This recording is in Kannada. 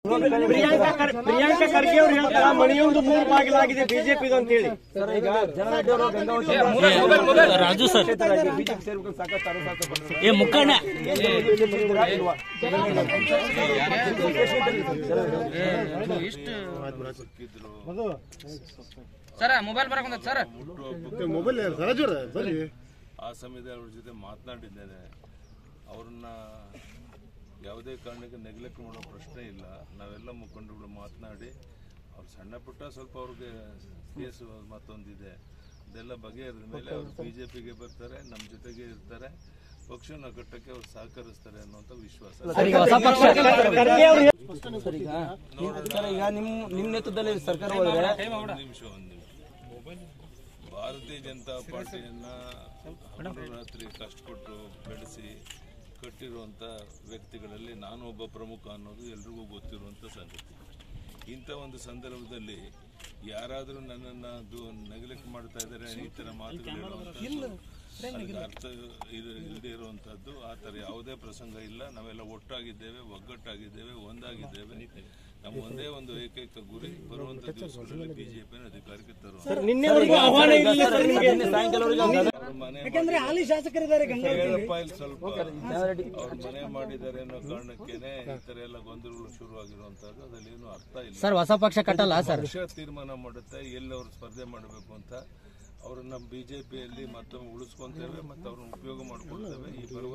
ಪ್ರಿಯಾಂಕಾ ಖರ್- ಪ್ರಿಯಾಂಕಾ ಖರ್ಗೆ ಅವರು ಹೇಳ್ತಾರ ಮನೆಯೊಂದು ಮೂರು ಬಾಗಿಲಾಗಿದೆ ಬಿಜೆಪಿ ಅಂತ ಹೇಳಿ ರಾಜು ಸರ್ ಏ ಮುಖಂಡ ಸರ್ ಮೊಬೈಲ್ ಬರಕ್ ಸರ್ ಮೊಬೈಲ್ ರಾಜೂರ ಬರ್ರಿ ಆ ಸಮಯದಲ್ಲಿ ಅವ್ರ ಜೊತೆ ಮಾತನಾಡಿದ್ದೇನೆ ಅವ್ರನ್ನ ಯಾವುದೇ ಕಾರಣಕ್ಕೆ ನೆಗ್ಲೆಕ್ಟ್ ಮಾಡೋ ಪ್ರಶ್ನೆ ಇಲ್ಲ ನಾವೆಲ್ಲ ಮುಖಂಡರುಗಳು ಮಾತನಾಡಿ ಅವ್ರು ಸಣ್ಣ ಪುಟ್ಟ ಸ್ವಲ್ಪ ಅವ್ರಿಗೆ ಕೇಸು ಮತ್ತೊಂದಿದೆ ಅದೆಲ್ಲ ಬಗೆಹರಿದ ಮೇಲೆ ಅವರು ಬಿ ಜೆ ಪಿಗೆ ಬರ್ತಾರೆ ನಮ್ಮ ಜೊತೆಗೆ ಇರ್ತಾರೆ ಪಕ್ಷನ ಕಟ್ಟಕ್ಕೆ ಅವ್ರು ಸಹಕರಿಸ್ತಾರೆ ಅನ್ನುವಂಥ ವಿಶ್ವಾಸ ಸರ್, ಈಗ ಹೊಸ ಪಕ್ಷ ಖರ್ಗೆ ಅವರು ಸರ್ ಈಗ ಸರ್ ಈಗ ನಿಮ್ ನಿಮ್ ನೇತೃತ್ವದಲ್ಲಿ ಸರ್ಕಾರ ಹೋದ್ರೆ ಒಂದು ನಿಮಿಷ ಒಂದು ನಿಮಿಷ ಭಾರತೀಯ ಜನತಾ ಪಾರ್ಟಿಯನ್ನ ಹಗಲು ರಾತ್ರಿ ಕಷ್ಟಪಟ್ಟು ಬೆಳೆಸಿ ಕಟ್ಟಿರುವಂಥ ವ್ಯಕ್ತಿಗಳಲ್ಲಿ ನಾನು ಒಬ್ಬ ಪ್ರಮುಖ ಅನ್ನೋದು ಎಲ್ರಿಗೂ ಗೊತ್ತಿರುವಂಥ ಸಂಗತಿ ಇಂಥ ಒಂದು ಸಂದರ್ಭದಲ್ಲಿ ಯಾರಾದರೂ ನನ್ನನ್ನು ಅದು ನೆಗ್ಲೆಕ್ಟ್ ಮಾಡ್ತಾ ಇದ್ದಾರೆ ಈ ಥರ ಮಾತುಗಳು ಹೇಳುವಂಥದ್ದು ಅದಕ್ಕೆ ಅರ್ಥ ಇದು ಇಲ್ಲದೆ ಇರುವಂಥದ್ದು ಆ ಥರ ಯಾವುದೇ ಪ್ರಸಂಗ ಇಲ್ಲ ನಾವೆಲ್ಲ ಒಟ್ಟಾಗಿದ್ದೇವೆ ಒಗ್ಗಟ್ಟಾಗಿದ್ದೇವೆ ಒಂದಾಗಿದ್ದೇವೆ ನಮ್ಮ ಒಂದೇ ಒಂದು ಏಕೈಕ ಗುರಿ ಬರುವಂಥ ದಿವಸಗಳಲ್ಲಿ ಬಿಜೆಪಿನ ಅಧಿಕಾರಕ್ಕೆ ತರುವ ನಿನ್ನೆವರೆಗೂ ಆಹ್ವಾನ ಇರಲಿಲ್ಲ ಸರ್ ನಿಮಗೆ ಸಾಯಂಕಾಲವರೆಗೆ ಅವ್ರ ಮನೆ ಯಾಕಂದ್ರೆ ಹಾಲಿ ಶಾಸಕರಿದ್ದಾರೆ ಸ್ವಲ್ಪ ಅವ್ರ ಮನೆ ಮಾಡಿದ್ದಾರೆ ಅನ್ನೋ ಕಾರಣಕ್ಕೇನೆ ಈ ತರ ಎಲ್ಲ ಗೊಂದಲಗಳು ಶುರುವಾಗಿರುವಂತದ್ದು ಅದ್ರಲ್ಲಿ ಏನು ಅರ್ಥ ಇಲ್ಲ ಸರ್ ಹೊಸ ಪಕ್ಷ ಕಟ್ಟಲ್ಲ ಸರ್ ಪಕ್ಷ ತೀರ್ಮಾನ ಮಾಡುತ್ತೆ ಎಲ್ಲಿ ಅವ್ರು ಸ್ಪರ್ಧೆ ಮಾಡಬೇಕು ಅಂತ ಅವ್ರನ್ನ ಬಿಜೆಪಿಯಲ್ಲಿ ಮತ್ತೊಮ್ಮೆ ಉಳಿಸ್ಕೊಂತೇವೆ ಮತ್ತೆ ಅವ್ರನ್ನ ಉಪಯೋಗ ಮಾಡ್ಕೊಳ್ತೇವೆ ಈ ಬರುವ